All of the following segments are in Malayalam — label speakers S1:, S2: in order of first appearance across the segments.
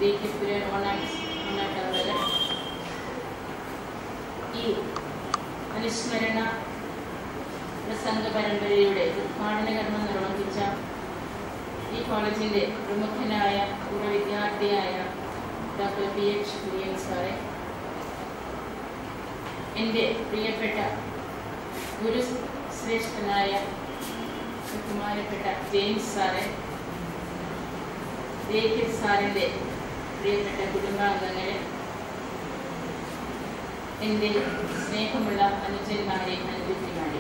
S1: ദേഹിപ്പുര ഓണാട്ടുള്ളത് ഈ അനുസ്മരണ പ്രസംഗ പരമ്പരയുടെ ഉദ്ഘാടന കർമ്മം നിർവഹിച്ച ഈ കോളേജിന്റെ പ്രമുഖനായ പൂർവ്വ വിദ്യാർത്ഥിയായ ഡോക്ടർ പി എച്ച് കുര്യൻ സാറെ എൻ്റെ പ്രിയപ്പെട്ട ഗുരു ശ്രേഷ്ഠനായ ബഹുമാനപ്പെട്ട ജെയിംസ് സാറെ ദേഹിത് സാറിൻ്റെ പ്രിയപ്പെട്ട കുടുംബാംഗങ്ങളെ എൻ്റെ സ്നേഹമുള്ള അനുജന്മാരെ അനുജത്തിമാരെ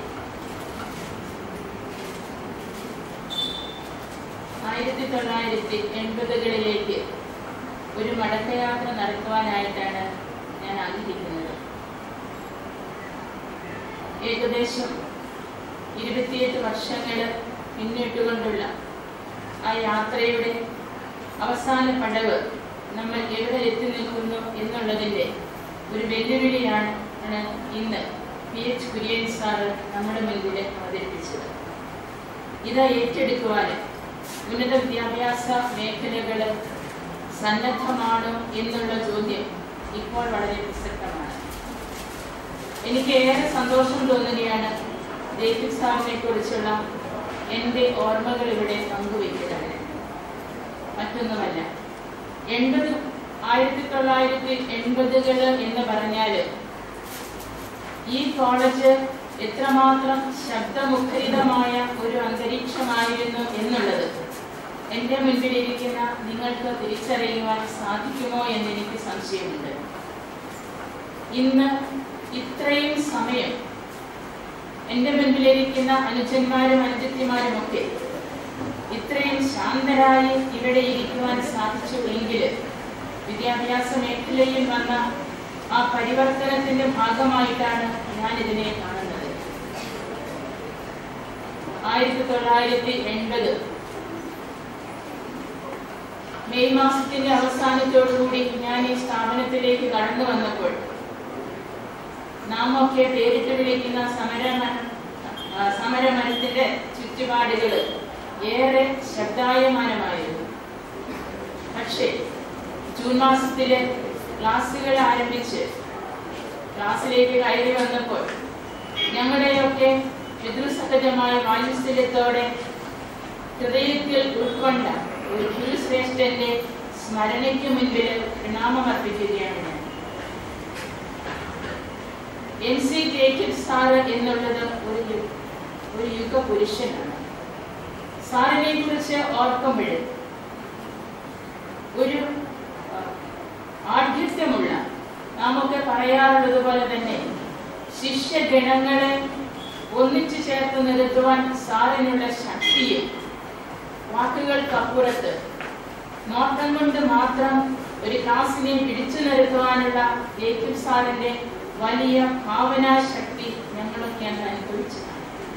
S1: ആയിരത്തി തൊള്ളായിരത്തി എൺപതുകളിലേക്ക് ഒരു മടക്കയാത്ര നടത്തുവാനായിട്ടാണ് ഞാൻ ആഗ്രഹിക്കുന്നത് ഏകദേശം ഇരുപത്തിയെട്ട് വർഷങ്ങൾ പിന്നിട്ടുകൊണ്ടുള്ള ആ യാത്രയുടെ അവസാന പടവ് നമ്മൾ എവിടെ എത്തി നിൽക്കുന്നു എന്നുള്ളതിൻ്റെ ഒരു വെല്ലുവിളിയാണ് ആണ് ഇന്ന് പി എച്ച് കുര്യൻ സാറ് നമ്മുടെ മുൻപിൽ അവതരിപ്പിച്ചത് ഇത് ഏറ്റെടുക്കുവാനും ഉന്നത വിദ്യാഭ്യാസ മേഖലകൾ സന്നദ്ധമാണോ എന്നുള്ള ചോദ്യം ഇപ്പോൾ വളരെ പ്രസക്തമാണ് എനിക്ക് ഏറെ സന്തോഷം തോന്നുകയാണ് ദേവിക് സാറിനെ കുറിച്ചുള്ള എൻ്റെ ഓർമ്മകൾ ഇവിടെ പങ്കുവയ്ക്കുന്നത് മറ്റൊന്നുമല്ല എൺപത് ആയിരത്തി തൊള്ളായിരത്തി എൺപതുകൾ എന്ന് പറഞ്ഞാൽ ഈ കോളേജ് എത്രമാത്രം ശബ്ദമുഖരിതമായ ഒരു അന്തരീക്ഷമായിരുന്നു എന്നുള്ളത് എൻ്റെ മുൻപിലിരിക്കുന്ന നിങ്ങൾക്ക് തിരിച്ചറിയുവാൻ സാധിക്കുമോ എന്ന് എനിക്ക് സംശയമുണ്ട് ഇന്ന് ഇത്രയും സമയം എൻ്റെ മുൻപിലിരിക്കുന്ന അനുജന്മാരും അനുജത്തിമാരും ഒക്കെ ഇത്രയും ശാന്തരായി ഇവിടെ ഇരിക്കുവാൻ സാധിച്ചു എങ്കിൽ വിദ്യാഭ്യാസ മേഖലയിൽ വന്ന ആ പരിവർത്തനത്തിന്റെ ഭാഗമായിട്ടാണ് ഞാൻ ഇതിനെ കാണുന്നത് ആയിരത്തി തൊള്ളായിരത്തി എൺപത് മെയ് മാസത്തിന്റെ അവസാനത്തോടുകൂടി ഞാൻ ഈ സ്ഥാപനത്തിലേക്ക് കടന്നു വന്നപ്പോൾ നാം ഒക്കെ പേരിട്ട് വിളിക്കുന്ന സമരമ ആ, സമരമരത്തിന്റെ ചുറ്റുപാടുകൾ ഏറെ ശബ്ദായമാനമായിരുന്നു പക്ഷേ ജൂൺ മാസത്തിലെ ക്ലാസ്സുകൾ ആരംഭിച്ച് ക്ലാസ്സിലേക്ക് കയറി വന്നപ്പോൾ ഞങ്ങളുടെയൊക്കെ പിതൃസഹജമായ വാത്സല്യത്തോടെ ഹൃദയത്തിൽ ഉൾക്കൊണ്ട ഒരു ഗുരുശ്രേഷ്ഠന്റെ സ്മരണയ്ക്ക് മുൻപിൽ പ്രണാമമർപ്പിക്കുകയാണ് ഞാൻ എൻ സി ജേക്കബ് സാറ് എന്നുള്ളത് ഒരു യു- ഒരു യുഗ പുരുഷനാണ് സാറിനെ കുറിച്ച് ഓർക്കുമ്പോൾ ഒരു ആ, ആഢ്യത്വമുള്ള നാമൊക്കെ പറയാറുള്ളത് പോലെ തന്നെ ശിഷ്യഗണങ്ങളെ ഒന്നിച്ചു ചേർത്ത് നിർത്തുവാൻ സാറിനുള്ള ശക്തിയും വാക്കുകൾക്കപ്പുറത്ത് നോട്ടം കൊണ്ട് മാത്രം ഒരു ക്ലാസ്സിനെ പിടിച്ചു നിർത്തുവാനുള്ള ജേക്കബ് സാറിന്റെ വലിയ ഭാവനാശക്തി ഞങ്ങളൊക്കെ അന്ന് അനുഭവിച്ചതാണ്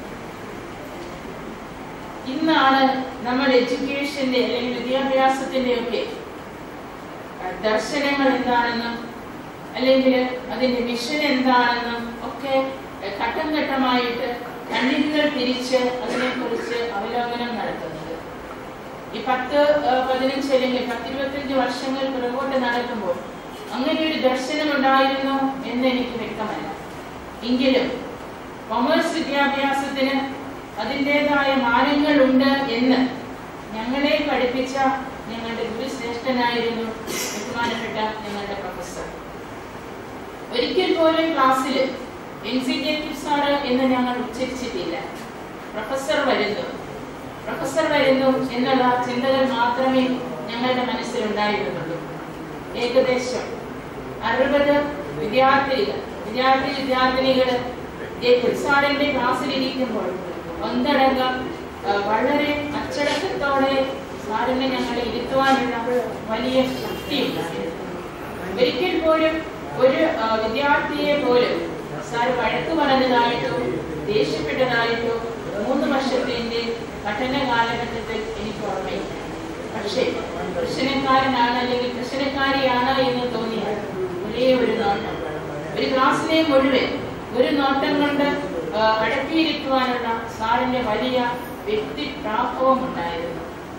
S1: ഇന്നാണ് നമ്മൾ എഡ്യൂക്കേഷന്റെ അല്ലെങ്കിൽ വിദ്യാഭ്യാസത്തിന്റെ ഒക്കെ അഹ് ദർശനങ്ങൾ എന്താണെന്നും അല്ലെങ്കിൽ അതിന്റെ മിഷൻ എന്താണെന്നും ഒക്കെ അഹ് ഘട്ടം ഘട്ടമായിട്ട് കണ്ണികൾ തിരിച്ച് അതിനെക്കുറിച്ച് അവലോകനം നടത്തുന്നത് ഈ പത്ത് അഹ് പതിനഞ്ച് അല്ലെങ്കിൽ പത്തിരുപത്തഞ്ച് വർഷങ്ങൾ പുറകോട്ട് നടക്കുമ്പോൾ അങ്ങനെ ഒരു ദർശനം ഉണ്ടായിരുന്നു എന്ന് എനിക്ക് വ്യക്തമല്ല എങ്കിലും കൊമേഴ്സ് വിദ്യാഭ്യാസത്തിന് അതിൻ്റെതായ മാനങ്ങളുണ്ട് എന്ന് ഞങ്ങളെ പഠിപ്പിച്ച ഞങ്ങളുടെ ഗുരുശ്രേഷ്ഠനായിരുന്നു ബഹുമാനപ്പെട്ട ഞങ്ങളുടെ പ്രൊഫസർ ഒരിക്കൽ പോലും ക്ലാസ്സിൽ എൻ സി സാറ് എന്ന് ഞങ്ങൾ ഉച്ചരിച്ചിട്ടില്ല പ്രൊഫസർ വരുന്നു പ്രൊഫസർ വരുന്നു എന്നുള്ള ചിന്തകൾ മാത്രമേ ഞങ്ങളുടെ മനസ്സിലുണ്ടായിരുന്നുള്ളൂ ഏകദേശം അറുപത് വിദ്യാർത്ഥികൾ വിദ്യാർത്ഥി വിദ്യാർത്ഥിനികൾ ജേക്കബ് സാറിന്റെ ക്ലാസ്സിലിരിക്കുമ്പോൾ ഒന്നടങ്കം ആ, വളരെ അച്ചടക്കത്തോടെ സാറിനെ ഞങ്ങളെ ഇരുത്തുവാനുള്ള വലിയ ശക്തിയുണ്ടായിരുന്നു ഒരിക്കൽ പോലും ഒരു ആ, വിദ്യാർത്ഥിയെ പോലും സാർ വഴക്ക് പറഞ്ഞതായിട്ടോ ദേഷ്യപ്പെട്ടതായിട്ടോ മൂന്ന് വർഷത്തിന്റെ പഠന കാലഘട്ടത്തിൽ എനിക്ക് ഓർമ്മയില്ല പക്ഷേ പ്രശ്നക്കാരനാണ് അല്ലെങ്കിൽ പ്രശ്നക്കാരിയാണ് എന്ന് തോന്നിയ ഒരേ ഒരു നോട്ടം ഒരു ക്ലാസ്സിനെ മുഴുവൻ ഒരു നോട്ടം കൊണ്ട് ആ, അടക്കിയിരിക്കുവാനുള്ള സാറിന്റെ വലിയ വ്യക്തിപ്രാഭവം ഉണ്ടായിരുന്നു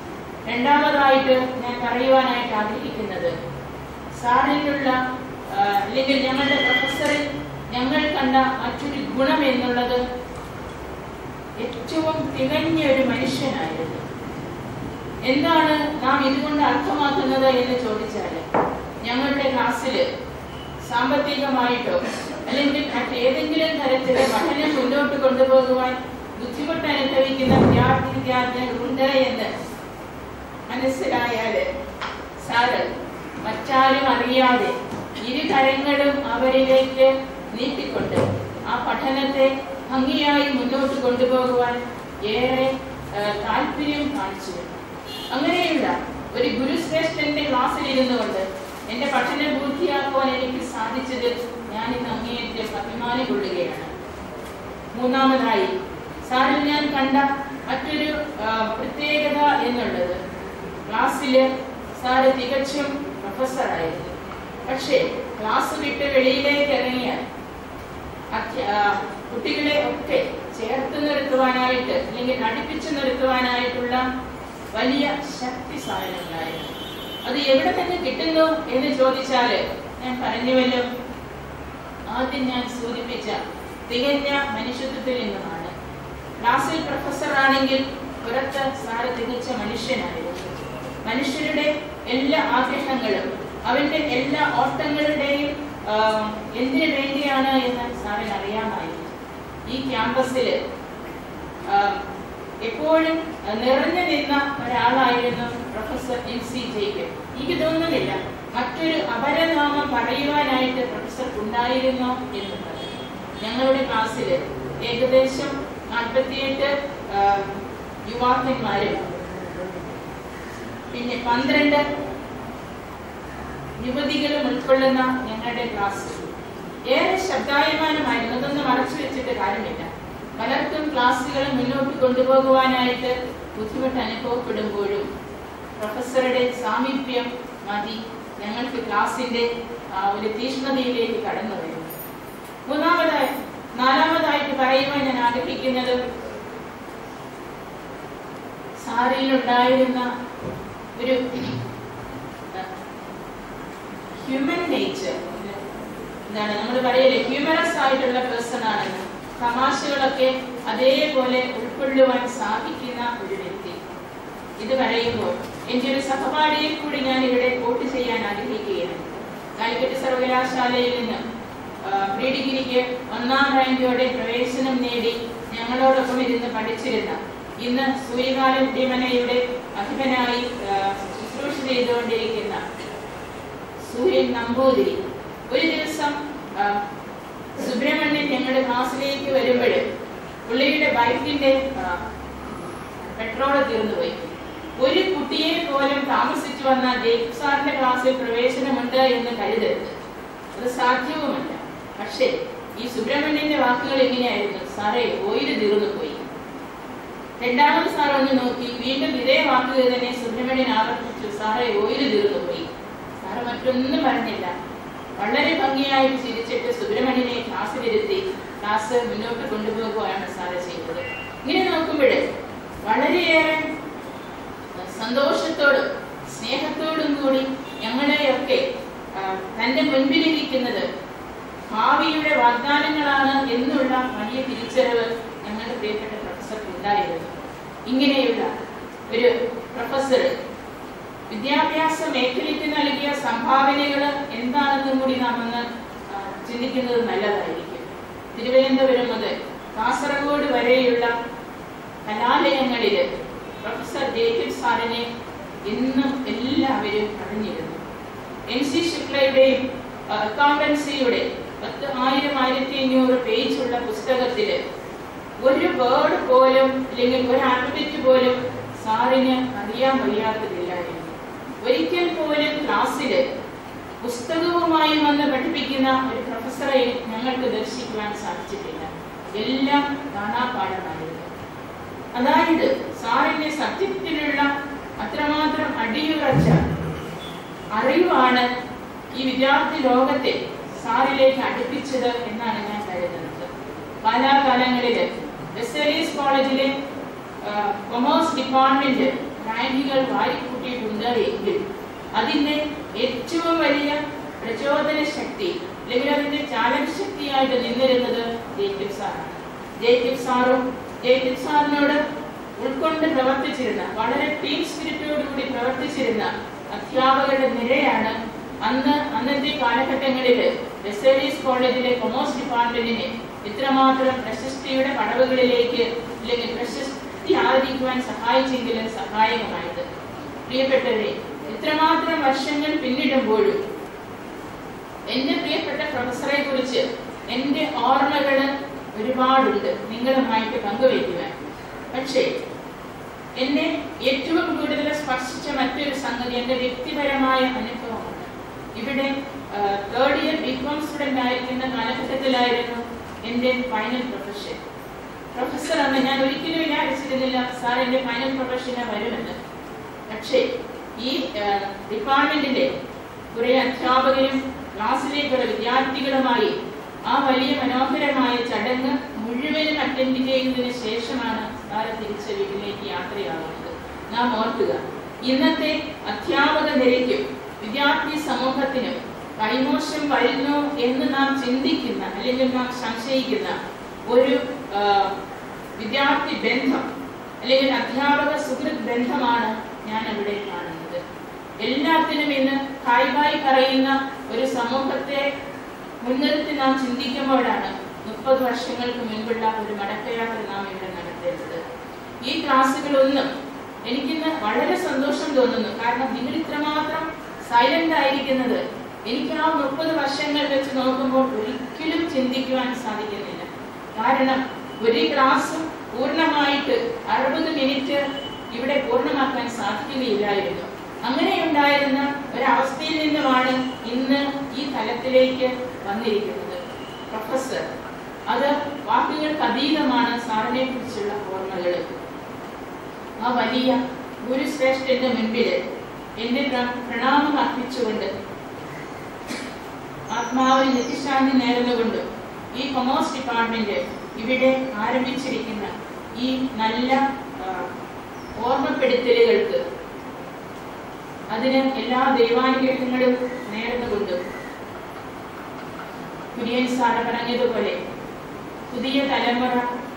S1: രണ്ടാമതായിട്ട് ഞാൻ പറയുവാനായിട്ട് ആഗ്രഹിക്കുന്നത് സാറിനുള്ള ആ, അല്ലെങ്കിൽ ഞങ്ങളുടെ പ്രൊഫസറിൽ ഞങ്ങൾ കണ്ട മറ്റൊരു ഗുണം എന്നുള്ളത് ഏറ്റവും തികഞ്ഞ ഒരു മനുഷ്യനായിരുന്നു എന്താണ് നാം ഇതുകൊണ്ട് അർത്ഥമാക്കുന്നത് എന്ന് ചോദിച്ചാൽ ഞങ്ങളുടെ ക്ലാസ്സിൽ സാമ്പത്തികമായിട്ടോ അല്ലെങ്കിൽ മറ്റേതെങ്കിലും തരത്തിലെ പഠനം മുന്നോട്ട് കൊണ്ടുപോകുവാൻ ബുദ്ധിമുട്ട് അനുഭവിക്കുന്ന വിദ്യാർത്ഥി വിദ്യാർത്ഥികളുണ്ട് എന്ന് മനസ്സിലായാല് സാറ് മറ്റാരും അറിയാതെ ഇരു കരങ്ങളും അവരിലേക്ക് നീട്ടിക്കൊണ്ട് ആ പഠനത്തെ ഭംഗിയായി മുന്നോട്ട് കൊണ്ടുപോകുവാൻ ഏറെ ആ, താല്പര്യം കാണിച്ചിരുന്നു അങ്ങനെയുള്ള ഒരു ഗുരുശ്രേഷ്ഠന്റെ ക്ലാസ്സിൽ ഇരുന്നു കൊണ്ട് എന്റെ പഠനം പൂർത്തിയാക്കുവാൻ എനിക്ക് സാധിച്ചതിൽ ഞാൻ ഇന്ന് അങ്ങേയറ്റം അഭിമാനം കൊള്ളുകയാണ് മൂന്നാമതായി സാറിൽ ഞാൻ കണ്ട മറ്റൊരു ആ, പ്രത്യേകത എന്നുള്ളത് ക്ലാസ്സില് സാറ് തികച്ചും പ്രൊഫസറായിരുന്നു പക്ഷേ ക്ലാസ് വിട്ട് വെളിയിലേക്ക് ഇറങ്ങിയാൽ അധ്യ- ആ, കുട്ടികളെ ഒക്കെ ചേർത്ത് നിർത്തുവാനായിട്ട് അല്ലെങ്കിൽ അടുപ്പിച്ചു നിർത്തുവാനായിട്ടുള്ള വലിയ ശക്തി സാധനങ്ങളായിരുന്നു അത് എവിടെ നിന്ന് കിട്ടുന്നു എന്ന് ചോദിച്ചാല് ഞാൻ പറഞ്ഞുവല്ലോ ആദ്യം ഞാൻ സൂചിപ്പിച്ച തികഞ്ഞ മനുഷ്യത്വത്തിൽ നിന്നുമാണ് ക്ലാസ്സിൽ പ്രൊഫസർ ആണെങ്കിൽ പുറത്ത് സാറ് തികച്ച മനുഷ്യനായിരുന്നു മനുഷ്യരുടെ എല്ലാ ആഗ്രഹങ്ങളും അവന്റെ എല്ലാ ഓട്ടങ്ങളുടെയും ആ, എന്തിനു വേണ്ടിയാണ് എന്ന് സാറിന് അറിയാമായിരുന്നു ഈ ക്യാമ്പസിൽ എപ്പോഴും നിറഞ്ഞു നിന്ന ഒരാളായിരുന്നു പ്രൊഫസർ എം സി ജേക്കബ് എനിക്ക് തോന്നുന്നില്ല മറ്റൊരു അപരനാമം പറയുവാനായിട്ട് പ്രൊഫസർ ഉണ്ടായിരുന്നോ എന്നുള്ളത് ഞങ്ങളുടെ ക്ലാസ്സിൽ ഏകദേശം നാൽപ്പത്തിയെട്ട് ആ, യുവാക്കന്മാരും പിന്നെ പന്ത്രണ്ട് യുവതികളും ഉൾക്കൊള്ളുന്ന ഞങ്ങളുടെ ക്ലാസ് ഏറെ ശബ്ദായമാനമായിരുന്നു അതൊന്നും മറച്ചു വെച്ചിട്ട് കാര്യമില്ല പലർക്കും ക്ലാസ്സുകൾ മുന്നോട്ട് കൊണ്ടുപോകുവാനായിട്ട് ബുദ്ധിമുട്ട് അനുഭവപ്പെടുമ്പോഴും പ്രൊഫസറുടെ സാമീപ്യം മതി ഞങ്ങൾക്ക് ക്ലാസിന്റെ ആ, ഒരു തീഷ്ണതയിലേക്ക് കടന്നു വരും മൂന്നാമതായി നാലാമതായിട്ട് പറയുവാൻ ഞാൻ ആഗ്രഹിക്കുന്നത് സാറിയിലുണ്ടായിരുന്ന ഒരു ഹ്യൂമൻ നേച്ചർ എന്താണ് നമ്മൾ പറയല്ലേ ഹ്യൂമറസ് ആയിട്ടുള്ള പേഴ്സൺ ആണെന്ന് തമാശകളൊക്കെ അതേപോലെ ഉൾക്കൊള്ളുവാൻ സാധിക്കുന്ന ഒരു വ്യക്തി ഇത് പറയുമ്പോൾ എൻ്റെ ഒരു സഹപാഠിയെ കൂടി ഞാൻ ഇവിടെ വോട്ട് ചെയ്യാൻ ആഗ്രഹിക്കുകയാണ് കാലിക്കറ്റ് സർവകലാശാലയിൽ നിന്ന് പ്രീ ഡിഗ്രിക്ക് ഒന്നാം റാങ്കോടെ പ്രവേശനം നേടി ഞങ്ങളോടൊപ്പം ഇരുന്ന് പഠിച്ചിരുന്ന ഇന്ന് സൂര്യകാലം ഡിമനയുടെ അധിപനായി ആ, ശുശ്രൂഷ ചെയ്തുകൊണ്ടിരിക്കുന്ന സൂര്യൻ നമ്പൂതിരി ഒരു ദിവസം ആ, സുബ്രഹ്മണ്യൻ ഞങ്ങളുടെ ക്ലാസ്സിലേക്ക് വരുമ്പോൾ പുള്ളിയുടെ ബൈക്കിന്റെ ആ, പെട്രോൾ തീർന്നുപോയി ഒരു കുട്ടിയെ പോലും താമസിച്ചു വന്ന ജേക്കബ് സാറിന്റെ ക്ലാസ്സിൽ പ്രവേശനമുണ്ട് എന്ന് കരുതരുത് അത് സാധ്യവുമല്ല പക്ഷേ ഈ സുബ്രഹ്മണ്യന്റെ വാക്കുകൾ എങ്ങനെയായിരുന്നു സാറേ ഓയിൽ തീർന്നു പോയി രണ്ടാമത് സാർ ഒന്ന് നോക്കി വീണ്ടും ഇതേ വാക്കുകൾ തന്നെ സുബ്രഹ്മണ്യൻ ആവർത്തിച്ചു സാറേ ഓയിൽ തീർന്നു പോയി സാറ് മറ്റൊന്നും പറഞ്ഞില്ല വളരെ ഭംഗിയായിട്ട് ചിരിച്ചിട്ട് സുബ്രഹ്മണ്യനെ ക്ലാസ്സിലിരുത്തി ക്ലാസ് മുന്നോട്ട് കൊണ്ടുപോകുകയാണ് സാറ് ചെയ്തത് ഇങ്ങനെ നോക്കുമ്പോൾ വളരെയേറെ സന്തോഷത്തോടും സ്നേഹത്തോടും കൂടി ഞങ്ങളെയൊക്കെ ആ, തന്റെ മുൻപിലിരിക്കുന്നത് ഭാവിയുടെ വാഗ്ദാനങ്ങളാണ് എന്നുള്ള വലിയ തിരിച്ചറിവ് ഞങ്ങളുടെ പ്രിയപ്പെട്ട പ്രൊഫസർക്ക് ഉണ്ടായിരുന്നു ഇങ്ങനെയുള്ള ഒരു പ്രൊഫസർ വിദ്യാഭ്യാസ മേഖലയ്ക്ക് നൽകിയ സംഭാവനകൾ എന്താണെന്നും കൂടി നാം ഒന്ന് ആ, ചിന്തിക്കുന്നത് നല്ലതായിരിക്കും തിരുവനന്തപുരം മുതൽ കാസർഗോഡ് വരെയുള്ള കലാലയങ്ങളിൽ പ്രൊഫസർ ജേക്കബ് സാറിനെ ഇന്നും എല്ലാവരും അറിഞ്ഞിരുന്നു എൻ സി ശുക്ലയുടെയും അക്കൗണ്ടൻസിയുടെ പത്ത് ആയിരം ആയിരത്തി അഞ്ഞൂറ് പേജുള്ള പുസ്തകത്തിൽ ഒരു വേർഡ് പോലും അല്ലെങ്കിൽ ഒരു ആൽഫബറ്റ് പോലും സാറിന് അറിയാൻ വയ്യാത്തതില്ലായിരുന്നു ഒരിക്കൽ പോലും ക്ലാസ്സിൽ പുസ്തകവുമായി വന്ന് പഠിപ്പിക്കുന്ന ഒരു പ്രൊഫസറെ ഞങ്ങൾക്ക് ദർശിക്കുവാൻ സാധിച്ചിട്ടില്ല എല്ലാം കാണാപാഠമായിരുന്നു അതായത് സാറിന്റെ സത്യത്തിലുള്ള അത്രമാത്രം അടിയുറച്ച അറിവാണ് ഈ വിദ്യാർത്ഥി ലോകത്തെ സാറിലേക്ക് അടുപ്പിച്ചത് എന്നാണ് ഞാൻ കരുതുന്നത് കാലാകാലങ്ങളിൽ വെസ്റ്റേലീസ് കോളേജിലെ കൊമേഴ്സ് ഡിപ്പാർട്ട്മെന്റ് റാങ്കുകൾ വാരിക്കൂട്ടിയിട്ടുണ്ട് എങ്കിൽ അതിന്റെ ഏറ്റവും വലിയ പ്രചോദന ശക്തി അല്ലെങ്കിൽ അതിന്റെ ചാലക ശക്തിയായിട്ട് നിന്നിരുന്നത് ജേക്കബ് സാറാണ് ജേക്കബ് സാറും ജേക്കബ് സാറിനോട് ഉൾക്കൊണ്ട് പ്രവർത്തിച്ചിരുന്ന വളരെ ടീം സ്പിരിറ്റോടുകൂടി പ്രവർത്തിച്ചിരുന്ന അധ്യാപകരുടെ നിരയാണ് അന്ന് അന്നത്തെ കാലഘട്ടങ്ങളിൽ വെസേലീസ് കോളേജിലെ കൊമേഴ്സ് ഡിപ്പാർട്ട്മെന്റിനെ ഇത്രമാത്രം പ്രശസ്തിയുടെ പടവുകളിലേക്ക് അല്ലെങ്കിൽ പ്രശസ്തി ആർജിക്കുവാൻ സഹായിച്ചെങ്കിൽ സഹായകമായത് പ്രിയപ്പെട്ടവരെ ഇത്രമാത്രം വർഷങ്ങൾ പിന്നിടുമ്പോഴും എന്റെ പ്രിയപ്പെട്ട പ്രൊഫസറെ കുറിച്ച് എന്റെ ഓർമ്മകൾ ഒരുപാടുണ്ട് നിങ്ങളുമായിട്ട് പങ്കുവയ്ക്കുവാൻ പക്ഷേ എന്നെ ഏറ്റവും കൂടുതൽ സ്പർശിച്ച മറ്റൊരു സംഗതി എന്റെ വ്യക്തിപരമായ അനുഭവമാണ് ഇവിടെ തേർഡ് ഇയർ ബികോം സ്റ്റുഡന്റ് ആയിരിക്കുന്ന കാലഘട്ടത്തിലായിരുന്നു എന്റെ ഫൈനൽ പ്രൊഫഷൻ പ്രൊഫസർ അന്ന് ഞാൻ ഒരിക്കലും വിചാരിച്ചിരുന്നില്ല സാർ എന്റെ ഫൈനൽ പ്രൊഫഷനെ വരുമെന്ന് പക്ഷേ ഈ ഡിപ്പാർട്ട്മെന്റിന്റെ കുറെ അധ്യാപകരും ക്ലാസ്സിലേക്കുള്ള വിദ്യാർത്ഥികളുമായി ആ വലിയ മനോഹരമായ ചടങ്ങ് മുഴുവനും അറ്റൻഡ് ചെയ്യുന്നതിന് ശേഷമാണ് സാറ് തിരിച്ച് വീട്ടിലേക്ക് യാത്രയാകുന്നത് നാം ഓർക്കുക ഇന്നത്തെ അധ്യാപക നിരയ്ക്കും വിദ്യാർത്ഥി സമൂഹത്തിനും കൈമോശം വരുന്നു എന്ന് നാം ചിന്തിക്കുന്ന അല്ലെങ്കിൽ നാം സംശയിക്കുന്ന ഒരു ആ, വിദ്യാർത്ഥി ബന്ധം അല്ലെങ്കിൽ അധ്യാപക സുഹൃത്ത് ബന്ധമാണ് ഞാൻ അവിടെ കാണുന്നത് എല്ലാത്തിനും ഇന്ന് കായ്വായി പറയുന്ന ഒരു സമൂഹത്തെ മുൻനിർത്തി നാം ചിന്തിക്കുമ്പോഴാണ് മുപ്പത് വർഷങ്ങൾക്ക് മുൻപുള്ള ഒരു മടക്കയാത്ര നാം ഇവിടെ നടത്തേണ്ടത് ഈ ക്ലാസ്സുകളൊന്നും എനിക്കിന്ന് വളരെ സന്തോഷം തോന്നുന്നു കാരണം നിങ്ങൾ ഇത്രമാത്രം സൈലന്റ് ആയിരിക്കുന്നത് എനിക്ക് ആ മുപ്പത് വർഷങ്ങൾ വെച്ച് നോക്കുമ്പോൾ ഒരിക്കലും ചിന്തിക്കുവാൻ സാധിക്കുന്നില്ല കാരണം ഒരു ക്ലാസ്സും പൂർണ്ണമായിട്ട് അറുപത് മിനിറ്റ് ഇവിടെ പൂർണ്ണമാക്കാൻ സാധിക്കുകയില്ലായിരുന്നു അങ്ങനെ ഉണ്ടായിരുന്ന ഒരവസ്ഥയിൽ നിന്നുമാണ് ഇന്ന് ഈ തലത്തിലേക്ക് വന്നിരിക്കുന്നത് പ്രൊഫസർ അത് വാക്കുകൾക്ക് അതീതമാണ് സാറിനെ കുറിച്ചുള്ള ഓർമ്മകൾ ആ വലിയ ഗുരുശ്രേഷ്ഠന്റെ മുൻപിൽ എന്റെ പ്ര- പ്രണാമം അർപ്പിച്ചുകൊണ്ട് ആത്മാവിന് നിത്യശാന്തി നേർന്നുകൊണ്ട് ഈ കൊമേഴ്സ് ഡിപ്പാർട്ട്മെന്റ് ഇവിടെ ആരംഭിച്ചിരിക്കുന്ന ഈ നല്ല ആ, ഓർമ്മപ്പെടുത്തലുകൾക്ക് അതിന് എല്ലാ ദൈവാനുഗ്രഹങ്ങളും നേർന്നുകൊണ്ട് കുര്യൻ സാറ് പറഞ്ഞതുപോലെ പുതിയ തലമുറ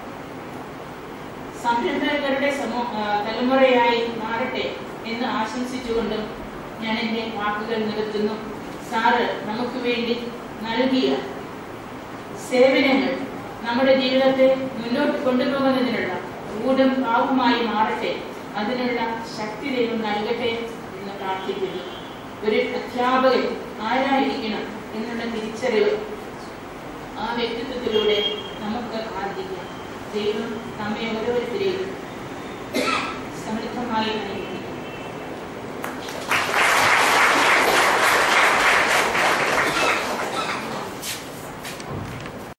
S1: സംരംഭകരുടെ സമൂ ആ, തലമുറയായി മാറട്ടെ എന്ന് ആശംസിച്ചുകൊണ്ടും ഞാൻ എൻ്റെ വാക്കുകൾ നിർത്തുന്നു സാറ് നമുക്ക് വേണ്ടി നൽകിയ സേവനങ്ങൾ നമ്മുടെ ജീവിതത്തെ മുന്നോട്ട് കൊണ്ടുപോകുന്നതിനുള്ള ഊടും പാവുമായി മാറട്ടെ അതിനുള്ള ശക്തി ദൈവം നൽകട്ടെ എന്ന് പ്രാർത്ഥിക്കുന്നു ഒരു അധ്യാപകൻ ആരായിരിക്കണം എന്നുള്ള തിരിച്ചറിവ് ആ വ്യക്തിത്വത്തിലൂടെ നമുക്ക് ആർജിക്കാം ദൈവം നമ്മെ ഓരോരുത്തരെയും